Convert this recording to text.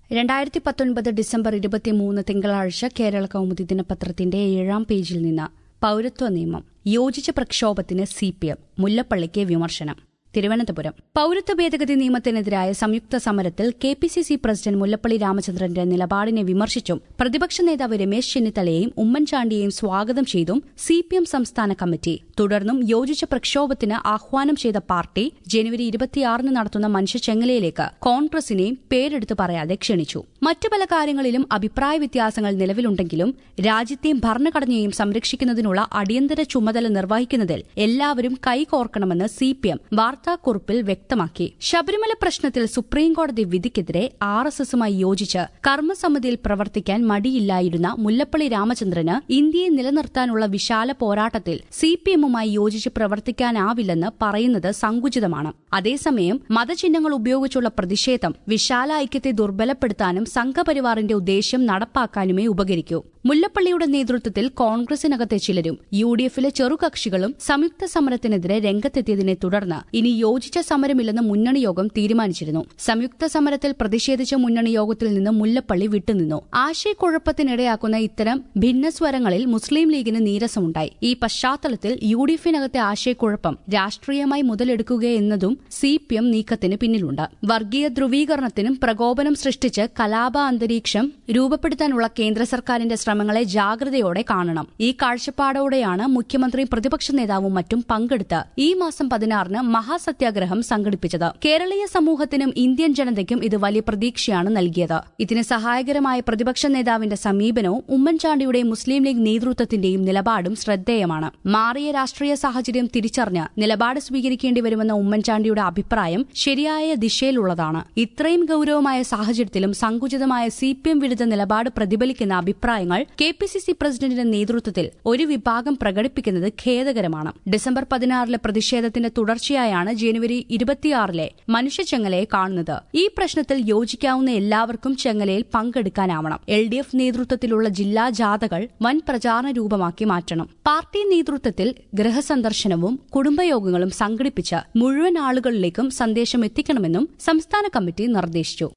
രണ്ടായിരത്തി പത്തൊൻപത് ഡിസംബർ ഇരുപത്തിമൂന്ന് തിങ്കളാഴ്ച കേരള കൗമുദി ദിനപത്രത്തിന്റെ ഏഴാം പേജിൽ നിന്ന് പൌരത്വ നിയമം യോജിച്ച പ്രക്ഷോഭത്തിന് സി പി എം മുല്ലപ്പള്ളിക്ക് വിമർശനം തിരുവനന്തപുരം പൌരത്വ ഭേദഗതി നിയമത്തിനെതിരായ സംയുക്ത സമരത്തിൽ K P C C president Mullappally രാമചന്ദ്രന്റെ നിലപാടിനെ വിമർശിച്ചും പ്രതിപക്ഷ നേതാവ് രമേശ് ചെന്നിത്തലയെയും ഉമ്മൻചാണ്ടിയെയും സ്വാഗതം ചെയ്തും സി പി എം സംസ്ഥാന കമ്മിറ്റി തുടർന്നും യോജിച്ച പ്രക്ഷോഭത്തിന് ആഹ്വാനം ചെയ്ത പാർട്ടി ജനുവരി ഇരുപത്തിയാറിന് നടത്തുന്ന മനുഷ്യച്ചെങ്ങലയിലേക്ക് കോൺഗ്രസിനെയും പേരെടുത്ത് പറയാതെ ക്ഷണിച്ചു മറ്റു പല കാര്യങ്ങളിലും അഭിപ്രായ വ്യത്യാസങ്ങൾ നിലവിലുണ്ടെങ്കിലും രാജ്യത്തെയും ഭരണഘടനയെയും സംരക്ഷിക്കുന്നതിനുള്ള അടിയന്തര ചുമതല നിർവഹിക്കുന്നതിൽ എല്ലാവരും കൈകോർക്കണമെന്ന് സി പി എം വാർത്താക്കുറിപ്പിൽ വ്യക്തമാക്കി ശബരിമല പ്രശ്നത്തിൽ സുപ്രീംകോടതി വിധിക്കെതിരെ ആർ എസ് എസുമായി യോജിച്ച് കർമ്മസമിതിയിൽ പ്രവർത്തിക്കാൻ മടിയില്ലായിരുന്ന മുല്ലപ്പള്ളി രാമചന്ദ്രന് ഇന്ത്യയെ നിലനിർത്താനുള്ള വിശാല പോരാട്ടത്തിൽ സി പി എമ്മുമായി യോജിച്ച് പ്രവർത്തിക്കാനാവില്ലെന്ന് പറയുന്നത് സങ്കുചിതമാണ് അതേസമയം മതചിഹ്നങ്ങൾ ഉപയോഗിച്ചുള്ള പ്രതിഷേധം വിശാല ഐക്യത്തെ ദുർബലപ്പെടുത്താനും സംഘപരിവാറിന്റെ ഉദ്ദേശ്യം നടപ്പാക്കാനുമേ ഉപകരിക്കൂ മുല്ലപ്പള്ളിയുടെ നേതൃത്വത്തിൽ കോൺഗ്രസിനകത്തെ ചിലരും യു ഡി എഫിലെ ചെറുകക്ഷികളും സംയുക്ത സമരത്തിനെതിരെ രംഗത്തെത്തിയതിനെ തുടർന്ന് ഇനി യോജിച്ച സമരമില്ലെന്ന് മുന്നണി യോഗം തീരുമാനിച്ചിരുന്നു സംയുക്ത സമരത്തിൽ പ്രതിഷേധിച്ച മുന്നണി യോഗത്തിൽ നിന്ന് മുല്ലപ്പള്ളി വിട്ടുനിന്നു ആശയക്കുഴപ്പത്തിനിടയാക്കുന്ന ഇത്തരം ഭിന്നസ്വരങ്ങളിൽ മുസ്ലിം ലീഗിന് നീരസമുണ്ടായി ഈ പശ്ചാത്തലത്തിൽ യു ഡി എഫിനകത്തെ ആശയക്കുഴപ്പം രാഷ്ട്രീയമായി മുതലെടുക്കുകയെന്നതും സി പി എം നീക്കത്തിന് പിന്നിലുണ്ട് വർഗീയ ധ്രുവീകരണത്തിനും പ്രകോപനം സൃഷ്ടിച്ച് കലാപ അന്തരീക്ഷം രൂപപ്പെടുത്താനുള്ള കേന്ദ്ര സർക്കാരിന്റെ ശ്രമങ്ങളെ ജാഗ്രതയോടെ കാണണം ഈ കാഴ്ചപ്പാടോടെയാണ് മുഖ്യമന്ത്രിയും പ്രതിപക്ഷ നേതാവും മറ്റും പങ്കെടുത്ത് ഈ മാസം പതിനാറിന് മഹാസത്യാഗ്രഹം സംഘടിപ്പിച്ചത് കേരളീയ സമൂഹത്തിനും ഇന്ത്യൻ ജനതയ്ക്കും ഇത് വലിയ പ്രതീക്ഷയാണ് നൽകിയത് ഇതിന് സഹായകരമായ പ്രതിപക്ഷ നേതാവിന്റെ സമീപനവും ഉമ്മൻചാണ്ടിയുടെയും മുസ്ലിം ലീഗ് നേതൃത്വത്തിന്റെയും നിലപാടും ശ്രദ്ധേയമാണ് മാറിയ രാഷ്ട്രീയ സാഹചര്യം തിരിച്ചറിഞ്ഞ് നിലപാട് സ്വീകരിക്കേണ്ടി വരുമെന്ന ഉമ്മൻചാണ്ടിയുടെ അഭിപ്രായം ശരിയായ ദിശയിലുള്ളതാണ് ഇത്രയും ഗൌരവമായ സാഹചര്യത്തിലും സങ്കുചിതമായ സി പി എം വിരുദ്ധ നിലപാട് പ്രതിഫലിക്കുന്ന അഭിപ്രായങ്ങൾ കെ പി സി സി പ്രസിഡന്റിന്റെ നേതൃത്വത്തിൽ ഒരു വിഭാഗം പ്രകടിപ്പിക്കുന്നത് ഖേദകരമാണ് ഡിസംബർ പതിനാറിലെ പ്രതിഷേധത്തിന്റെ തുടർച്ചയായാണ് ജനുവരി ഇരുപത്തിയാറിലെ മനുഷ്യച്ചെങ്ങലയെ കാണുന്നത് ഈ പ്രശ്നത്തിൽ യോജിക്കാവുന്ന എല്ലാവർക്കും ചെങ്ങലയിൽ പങ്കെടുക്കാനാവണം എൽ ഡി എഫ് നേതൃത്വത്തിലുള്ള ജില്ലാ ജാഥകൾ വൻ പ്രചാരണ രൂപമാക്കി മാറ്റണം പാർട്ടി നേതൃത്വത്തിൽ ഗൃഹസന്ദർശനവും കുടുംബയോഗങ്ങളും സംഘടിപ്പിച്ച് മുഴുവൻ ആളുകളിലേക്കും സന്ദേശം എത്തിക്കണമെന്നും സംസ്ഥാന കമ്മിറ്റി നിർദ്ദേശിച്ചു